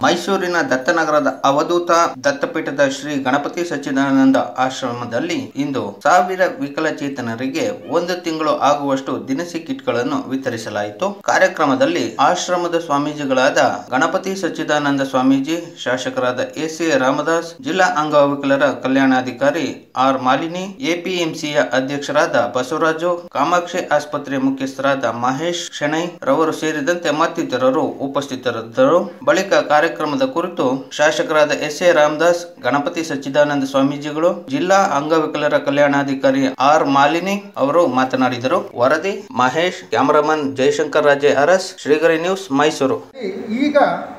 ಮೈಸೂರಿನ ದತ್ತನಗರದ ಅವಧೂತ ದತ್ತಪೀಠದ ಶ್ರೀ ಗಣಪತಿ ಸಚ್ಚಿದಾನಂದ ಆಶ್ರಮದಲ್ಲಿ ಇಂದು ಸಾವಿರ ವಿಕಲಚೇತನರಿಗೆ ಒಂದು ತಿಂಗಳು ಆಗುವಷ್ಟು ದಿನಸಿ ಕಿಟ್ಗಳನ್ನು ವಿತರಿಸಲಾಯಿತು ಕಾರ್ಯಕ್ರಮದಲ್ಲಿ ಆಶ್ರಮದ ಸ್ವಾಮೀಜಿಗಳಾದ ಗಣಪತಿ ಸಚ್ಚಿದಾನಂದ ಸ್ವಾಮೀಜಿ ಶಾಸಕರಾದ ಎಸಿ ರಾಮದಾಸ್ ಜಿಲ್ಲಾ ಅಂಗವಿಕಲರ ಕಲ್ಯಾಣಾಧಿಕಾರಿ ಆರ್ ಮಾಲಿನಿ ಎಪಿಎಂಸಿಯ ಅಧ್ಯಕ್ಷರಾದ ಬಸವರಾಜು ಕಾಮಾಕ್ಷಿ ಆಸ್ಪತ್ರೆ ಮುಖ್ಯಸ್ಥರಾದ ಮಹೇಶ್ ಶೆಣೈ ರವರು ಸೇರಿದಂತೆ ಮತ್ತಿತರರು ಉಪಸ್ಥಿತರಿದ್ದರು ಬಳಿಕ ಕಾರ್ಯಕ್ರಮದ ಕುರಿತು ಶಾಸಕರಾದ ಎಸ್ ಎ ರಾಮದಾಸ್ ಗಣಪತಿ ಸಚ್ಚಿದಾನಂದ ಸ್ವಾಮೀಜಿಗಳು ಜಿಲ್ಲಾ ಅಂಗವಿಕಲರ ಕಲ್ಯಾಣಾಧಿಕಾರಿ ಆರ್ ಮಾಲಿನಿ ಅವರು ಮಾತನಾಡಿದರು ವರದಿ ಮಹೇಶ್ ಕ್ಯಾಮರಾಮನ್ ಜಯಶಂಕರ್ ರಾಜೆ ಅರಸ್ ಶ್ರೀಗರಿ ನ್ಯೂಸ್ ಮೈಸೂರು ಈಗ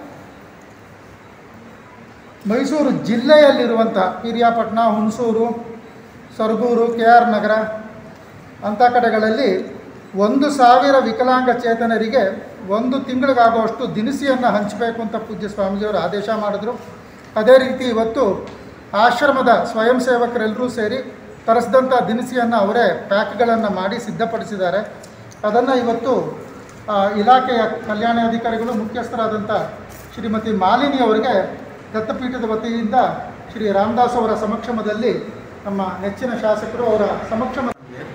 ಮೈಸೂರು ಜಿಲ್ಲೆಯಲ್ಲಿರುವಂಥ ಪಿರಿಯಾಪಟ್ಟಣ ಹುಣಸೂರು ಸರಗೂರು ಕೆ ಆರ್ ನಗರ ಅಂಥ ಕಡೆಗಳಲ್ಲಿ ಒಂದು ಸಾವಿರ ವಿಕಲಾಂಗ ಚೇತನರಿಗೆ ಒಂದು ತಿಂಗಳಿಗಾಗುವಷ್ಟು ದಿನಸಿಯನ್ನು ಹಂಚಬೇಕು ಅಂತ ಪೂಜ್ಯ ಸ್ವಾಮೀಜಿಯವರು ಆದೇಶ ಮಾಡಿದ್ರು ಅದೇ ರೀತಿ ಇವತ್ತು ಆಶ್ರಮದ ಸ್ವಯಂ ಸೇವಕರೆಲ್ಲರೂ ಸೇರಿ ತರಿಸಿದಂಥ ದಿನಸಿಯನ್ನು ಅವರೇ ಪ್ಯಾಕ್ಗಳನ್ನು ಮಾಡಿ ಸಿದ್ಧಪಡಿಸಿದ್ದಾರೆ ಅದನ್ನು ಇವತ್ತು ಆ, ಇಲಾಖೆಯ ಕಲ್ಯಾಣಾಧಿಕಾರಿಗಳು ಮುಖ್ಯಸ್ಥರಾದಂಥ ಶ್ರೀಮತಿ ಮಾಲಿನಿ ಅವರಿಗೆ ದತ್ತಪೀಠದ ವತಿಯಿಂದ ಶ್ರೀ ರಾಮದಾಸ್ ಅವರ ಸಮಕ್ಷಮದಲ್ಲಿ ನಮ್ಮ ನೆಚ್ಚಿನ ಶಾಸಕರು ಅವರ ಸಮಕ್ಷಮ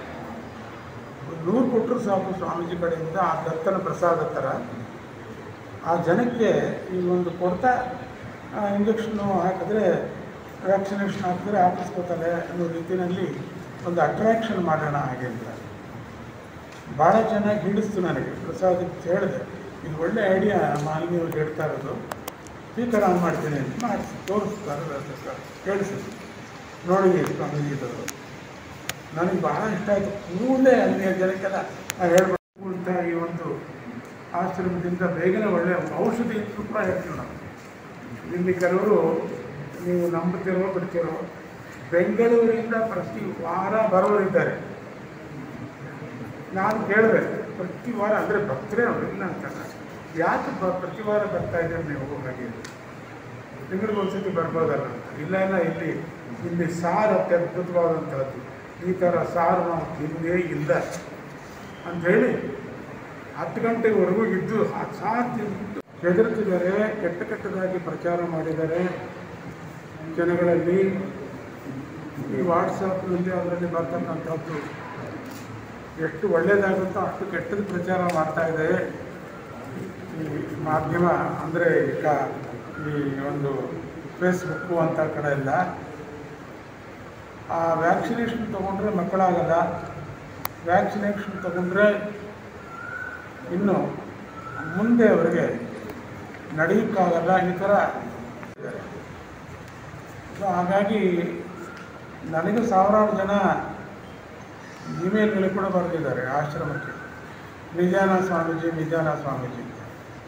ನೂರು ಕೊಟ್ಟರು ಸಾಕು ಸ್ವಾಮೀಜಿ ಕಡೆಯಿಂದ ಆ ದತ್ತನ ಪ್ರಸಾದ ಥರ ಆ ಜನಕ್ಕೆ ಈ ಒಂದು ಕೊಡ್ತಾ ಇಂಜೆಕ್ಷನ್ನು ಹಾಕಿದ್ರೆ ವ್ಯಾಕ್ಸಿನೇಷನ್ ಹಾಕಿದ್ರೆ ಹಾಕಿಸ್ಕೋತಾರೆ ಅನ್ನೋ ರೀತಿಯಲ್ಲಿ ಒಂದು ಅಟ್ರಾಕ್ಷನ್ ಮಾಡೋಣ ಹಾಗೆ ಅಂತ ಭಾಳ ಚೆನ್ನಾಗಿ ಹಿಡಿಸ್ತು ನನಗೆ ಪ್ರಸಾದಕ್ಕೆ ಹೇಳಿದೆ ಇದು ಒಳ್ಳೆ ಐಡಿಯಾ ಮಾಲಿನಿ ಅವ್ರು ಹೇಳ್ತಾ ಇರೋದು ಸ್ಪೀಕರ್ ಆನ್ ಮಾಡ್ತೀನಿ ಅಂತ ಮಾಡಿಸಿ ತೋರಿಸ್ತಾರೆ ಕೇಳಿಸಿದ್ರು ನೋಡಿ ಸ್ವಾಮೀಜಿದವರು ನನಗೆ ಬಹಳ ಇಷ್ಟ ಆಯಿತು ಕೂಡಲೇ ಅಲ್ಲಿಯ ಜನಕ್ಕೆಲ್ಲ ನಾವು ಹೇಳ್ಬೇಕು ಅಂತ ಈ ಒಂದು ಆಶ್ರಮದಿಂದ ಬೇಗನೆ ಒಳ್ಳೆಯ ಔಷಧಿ ಅಂತ ಕೂಡ ಹೇಳ್ತೀವಿ ನಾವು ಇಲ್ಲಿ ಕೆಲವರು ನೀವು ನಂಬುತ್ತಿರೋ ಬಿಡ್ತಿರೋ ಬೆಂಗಳೂರಿಂದ ಪ್ರತಿ ವಾರ ಬರೋರಿದ್ದಾರೆ ನಾನು ಕೇಳಿದೆ ಪ್ರತಿ ವಾರ ಅಂದರೆ ಬರ್ತಾರೆ ಅವರು ಇಲ್ಲ ಅಂತಲ್ಲ ಯಾಕೆ ಬ ಪ್ರತಿ ವಾರ ಬರ್ತಾ ಇದ್ದಾರೆ ನೀವು ಹಾಗೆ ತಿಂಗಳಿಗೆ ಒಂದ್ಸತಿ ಬರ್ಬೋದಲ್ಲ ಅಂತ ಇಲ್ಲ ಇಲ್ಲ ಇಲ್ಲಿ ಇಲ್ಲಿ ಸಾರು ಅತ್ಯದ್ಭುತವಾದಂಥದ್ದು ಈ ಥರ ಸಾರು ನಾವು ತಿಂದೇ ಇಲ್ಲ ಅಂಥೇಳಿ ಹತ್ತು ಗಂಟೆವರೆಗೂ ಇದ್ದು ಆ ಸಾರು ತಿಂದ್ಬಿಟ್ಟು ಹೆದರ್ತಿದ್ದಾರೆ ಕೆಟ್ಟ ಕೆಟ್ಟದಾಗಿ ಪ್ರಚಾರ ಮಾಡಿದ್ದಾರೆ ಜನಗಳಲ್ಲಿ ಈ ವಾಟ್ಸಪ್ನಲ್ಲಿ ಅದರಲ್ಲಿ ಬರ್ತಕ್ಕಂಥದ್ದು ಎಷ್ಟು ಒಳ್ಳೆಯದಾಗುತ್ತೋ ಅಷ್ಟು ಕೆಟ್ಟದ ಪ್ರಚಾರ ಮಾಡ್ತಾ ಇದೆ ಈ ಮಾಧ್ಯಮ ಅಂದರೆ ಈಗ ಈ ಒಂದು ಫೇಸ್ಬುಕ್ಕು ಅಂತ ಕಡೆ ಎಲ್ಲ ಆ ವ್ಯಾಕ್ಸಿನೇಷನ್ ತೊಗೊಂಡ್ರೆ ಮಕ್ಕಳಾಗಲ್ಲ ವ್ಯಾಕ್ಸಿನೇಷನ್ ತೊಗೊಂಡ್ರೆ ಇನ್ನು ಮುಂದೆ ಅವರಿಗೆ ನಡೆಯೋಕ್ಕಾಗಲ್ಲ ಈ ಥರ ಇದ್ದಾರೆ. ಸೊ ಹಾಗಾಗಿ ನನಗೂ ಸಾವಿರಾರು ಜನ ಇಮೇಲ್ಗಳು ಕೂಡ ಬರೆದಿದ್ದಾರೆ ಆಶ್ರಮಕ್ಕೆ ನಿಜಾನ ಸ್ವಾಮೀಜಿ ನಿಜಾನ ಸ್ವಾಮೀಜಿ ಅಂತ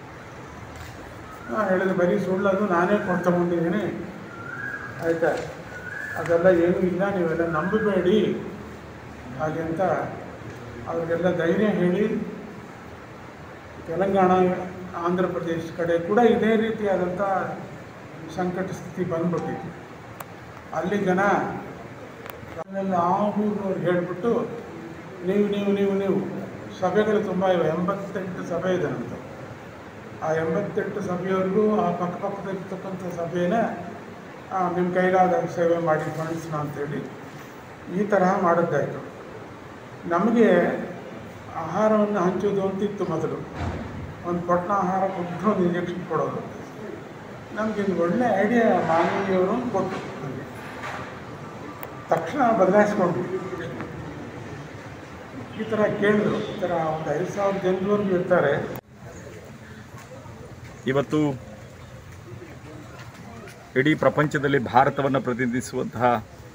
ನಾನು ಹೇಳಿದೆ ಬರೀ ಸುಳ್ಳದು ನಾನೇ ಕೊಟ್ಟು ತಗೊಂಡಿದ್ದೀನಿ ಆಯಿತಾ ಅದೆಲ್ಲ ಏನೂ ಇಲ್ಲ ನೀವೆಲ್ಲ ನಂಬಬೇಡಿ ಹಾಗೆ ಅಂತ ಅವ್ರಿಗೆಲ್ಲ ಧೈರ್ಯ ಹೇಳಿ ತೆಲಂಗಾಣ ಆಂಧ್ರ ಪ್ರದೇಶ ಕಡೆ ಕೂಡ ಇದೇ ರೀತಿಯಾದಂಥ ಸಂಕಟ ಸ್ಥಿತಿ ಬಂದ್ಬಿಟ್ಟಿತ್ತು ಅಲ್ಲಿ ಜನ ಅಲ್ಲೆಲ್ಲ ಆ ಊರಿನವ್ರು ಹೇಳಿಬಿಟ್ಟು ನೀವು ನೀವು ನೀವು ನೀವು ಸಭೆಗಳು ತುಂಬ ಇವೆ ಎಂಬತ್ತೆಂಟು ಸಭೆ ಇದೆ ನಂತ ಆ ಎಂಬತ್ತೆಂಟು ಸಭೆಯವ್ರಿಗೂ ಆ ಪಕ್ಕಪಕ್ಕದಲ್ಲಿರ್ತಕ್ಕಂಥ ಸಭೆನ ನಿಮ್ಮ ಕೈಲಾದ ಸೇವೆ ಮಾಡಿ ಫಂಡ್ಸ್ನ ಅಂತೇಳಿ ಈ ತರಹ ಮಾಡಿದ್ದಾಯಿತು ನಮಗೆ ಆಹಾರವನ್ನು ಹಂಚೋದು ಅಂತಿತ್ತು ಮೊದಲು ಒಂದು ಪೊಟ್ಣ ಆಹಾರ ಕೊಟ್ಟರು ಒಂದು ಇಂಜೆಕ್ಷನ್ ಕೊಡೋದು ನಮಗೆ ಒಂದು ಒಳ್ಳೆ ಐಡಿಯಾ ಮಾನವೀಯವರು ಕೊಟ್ಟರು ನನಗೆ ತಕ್ಷಣ ಬದಲಾಯಿಸ್ಕೊಂಡ್ವಿ ಈ ಥರ ಕೇಳಿದ್ರು ಈ ಥರ ಒಂದು ಐದು ಸಾವಿರ ಜನರವರೆಗೂ ಇರ್ತಾರೆ ಇವತ್ತು ಇಡೀ ಪ್ರಪಂಚದಲ್ಲಿ ಭಾರತವನ್ನು ಪ್ರತಿನಿಧಿಸುವಂತಹ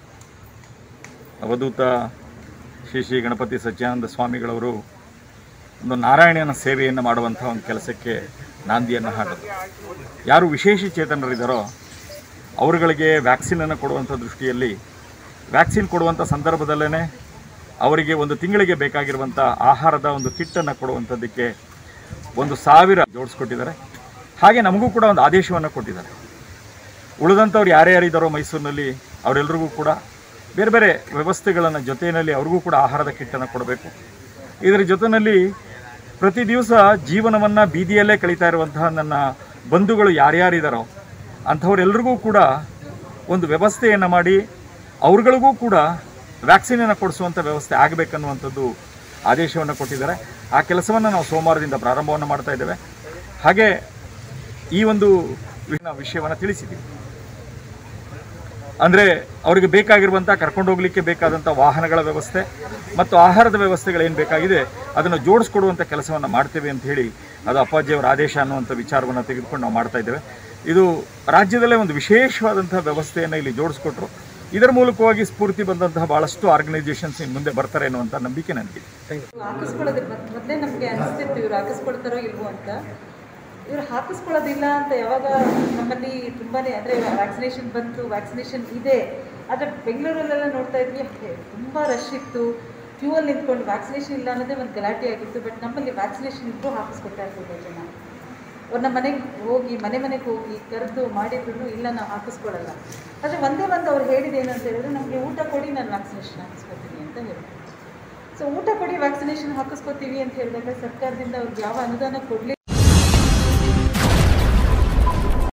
ಅವಧೂತ ಶ್ರೀ ಶ್ರೀ ಗಣಪತಿ ಸಚ್ಚಿದಾನಂದ ಸ್ವಾಮಿಗಳವರು ಒಂದು ನಾರಾಯಣನ ಸೇವೆಯನ್ನು ಮಾಡುವಂಥ ಒಂದು ಕೆಲಸಕ್ಕೆ ನಾಂದಿಯನ್ನು ಹಾಡಿದ್ರು ಯಾರು ವಿಶೇಷ ಚೇತನರಿದ್ದಾರೋ ಅವರುಗಳಿಗೆ ವ್ಯಾಕ್ಸಿನನ್ನು ಕೊಡುವಂಥ ದೃಷ್ಟಿಯಲ್ಲಿ ವ್ಯಾಕ್ಸಿನ್ ಕೊಡುವಂಥ ಸಂದರ್ಭದಲ್ಲೇ ಅವರಿಗೆ ಒಂದು ತಿಂಗಳಿಗೆ ಬೇಕಾಗಿರುವಂಥ ಆಹಾರದ ಒಂದು ಕಿಟ್ಟನ್ನು ಕೊಡುವಂಥದ್ದಕ್ಕೆ ಒಂದು ಸಾವಿರ ಜೋಡಿಸ್ಕೊಟ್ಟಿದ್ದಾರೆ ಹಾಗೆ ನಮಗೂ ಕೂಡ ಒಂದು ಆದೇಶವನ್ನು ಕೊಟ್ಟಿದ್ದಾರೆ ಉಳಿದಂಥವ್ರು ಯಾರೇ ಯಾರಿದ್ದಾರೋ ಮೈಸೂರಿನಲ್ಲಿ ಅವರೆಲ್ಲರಿಗೂ ಕೂಡ ಬೇರೆ ಬೇರೆ ವ್ಯವಸ್ಥೆಗಳನ್ನು ಜೊತೆಯಲ್ಲಿ ಅವ್ರಿಗೂ ಕೂಡ ಆಹಾರದ ಕಿಟ್ಟನ್ನು ಕೊಡಬೇಕು ಇದರ ಜೊತೆಯಲ್ಲಿ ಪ್ರತಿ ದಿವಸ ಜೀವನವನ್ನು ಬೀದಿಯಲ್ಲೇ ಕಳೀತಾ ಇರುವಂತಹ ನನ್ನ ಬಂಧುಗಳು ಯಾರ್ಯಾರಿದ್ದಾರೋ ಅಂಥವರೆಲ್ರಿಗೂ ಕೂಡ ಒಂದು ವ್ಯವಸ್ಥೆಯನ್ನು ಮಾಡಿ ಅವ್ರುಗಳಿಗೂ ಕೂಡ ವ್ಯಾಕ್ಸಿನನ್ನು ಕೊಡಿಸುವಂಥ ವ್ಯವಸ್ಥೆ ಆಗಬೇಕನ್ನುವಂಥದ್ದು ಆದೇಶವನ್ನು ಕೊಟ್ಟಿದ್ದಾರೆ ಆ ಕೆಲಸವನ್ನು ನಾವು ಸೋಮವಾರದಿಂದ ಪ್ರಾರಂಭವನ್ನು ಮಾಡ್ತಾ ಇದ್ದೇವೆ ಹಾಗೆ ಈ ಒಂದು ವಿಷಯವನ್ನು ತಿಳಿಸಿದ್ದೀವಿ ಅಂದರೆ ಅವರಿಗೆ ಬೇಕಾಗಿರುವಂಥ ಕರ್ಕೊಂಡು ಹೋಗಲಿಕ್ಕೆ ಬೇಕಾದಂಥ ವಾಹನಗಳ ವ್ಯವಸ್ಥೆ ಮತ್ತು ಆಹಾರದ ವ್ಯವಸ್ಥೆಗಳೇನು ಬೇಕಾಗಿದೆ ಅದನ್ನು ಜೋಡಿಸ್ಕೊಡುವಂಥ ಕೆಲಸವನ್ನು ಮಾಡ್ತೇವೆ ಅಂತ ಹೇಳಿ ಅದು ಅಪ್ಪಾಜಿಯವರ ಆದೇಶ ಅನ್ನುವಂಥ ವಿಚಾರವನ್ನು ತೆಗೆದುಕೊಂಡು ನಾವು ಮಾಡ್ತಾ ಇದ್ದೇವೆ ಇದು ರಾಜ್ಯದಲ್ಲೇ ಒಂದು ವಿಶೇಷವಾದಂಥ ವ್ಯವಸ್ಥೆಯನ್ನು ಇಲ್ಲಿ ಜೋಡಿಸ್ಕೊಟ್ರು ಇದರ ಮೂಲಕವಾಗಿ ಸ್ಫೂರ್ತಿ ಬಂದಂತಹ ಭಾಳಷ್ಟು ಆರ್ಗನೈಸೇಷನ್ಸ್ ಇನ್ನು ಮುಂದೆ ಬರ್ತಾರೆ ಅನ್ನುವಂಥ ನಂಬಿಕೆ ನನಗಿದೆ ಹಾಕಿಸ್ಕೊಳ್ಳೋದು ಮೊದಲೇ ನಮಗೆ ಅನಿಸ್ತಿತ್ತು ಇವ್ರು ಹಾಕಿಸ್ಕೊಳ್ತಾರೋ ಇಲ್ವೋ ಅಂತ ಇವ್ರು ಹಾಕಿಸ್ಕೊಳ್ಳೋದಿಲ್ಲ ಅಂತ ಯಾವಾಗ ನಮ್ಮಲ್ಲಿ ತುಂಬಾ ಅಂದರೆ ವ್ಯಾಕ್ಸಿನೇಷನ್ ಬಂತು ವ್ಯಾಕ್ಸಿನೇಷನ್ ಇದೆ ಆದರೆ ಬೆಂಗಳೂರಲ್ಲೆಲ್ಲ ನೋಡ್ತಾ ಇದ್ವಿ ತುಂಬ ರಶ್ ಇತ್ತು ಕ್ಯೂ ಅಲ್ಲಿ ನಿಂತ್ಕೊಂಡು ವ್ಯಾಕ್ಸಿನೇಷನ್ ಇಲ್ಲ ಅನ್ನೋದೇ ಒಂದು ಗಲಾಟೆ ಆಗಿತ್ತು ಬಟ್ ನಮ್ಮಲ್ಲಿ ವ್ಯಾಕ್ಸಿನೇಷನ್ ಇದ್ದು ಹಾಕಿಸ್ಕೊಳ್ತಾ ಇರ್ಬೋದು ಜನ ಅವ್ರು ನಮ್ಮ ಮನೆಗೆ ಹೋಗಿ ಮನೆ ಮನೆಗೆ ಹೋಗಿ ಕರೆದು ಮಾಡಿದ್ರು ಇಲ್ಲ ನಾವು ಹಾಕಿಸ್ಕೊಳ್ಳಲ್ಲ ಆದರೆ ಒಂದೇ ಒಂದು ಅವ್ರು ಹೇಳಿದ್ದು ಏನಂತ ಹೇಳಿದ್ರೆ ನಮಗೆ ಊಟ ಕೊಡಿ ನಾನು ವ್ಯಾಕ್ಸಿನೇಷನ್ ಹಾಕಿಸ್ಕೊತೀನಿ ಅಂತ ಹೇಳಿದ್ರು ಸೊ ಊಟ ಕೊಡಿ ವ್ಯಾಕ್ಸಿನೇಷನ್ ಹಾಕಿಸ್ಕೊತೀವಿ ಅಂತ ಹೇಳಿದಾಗ ಸರ್ಕಾರದಿಂದ ಅವ್ರಿಗೆ ಯಾವ ಅನುದಾನ ಕೊಡಲಿ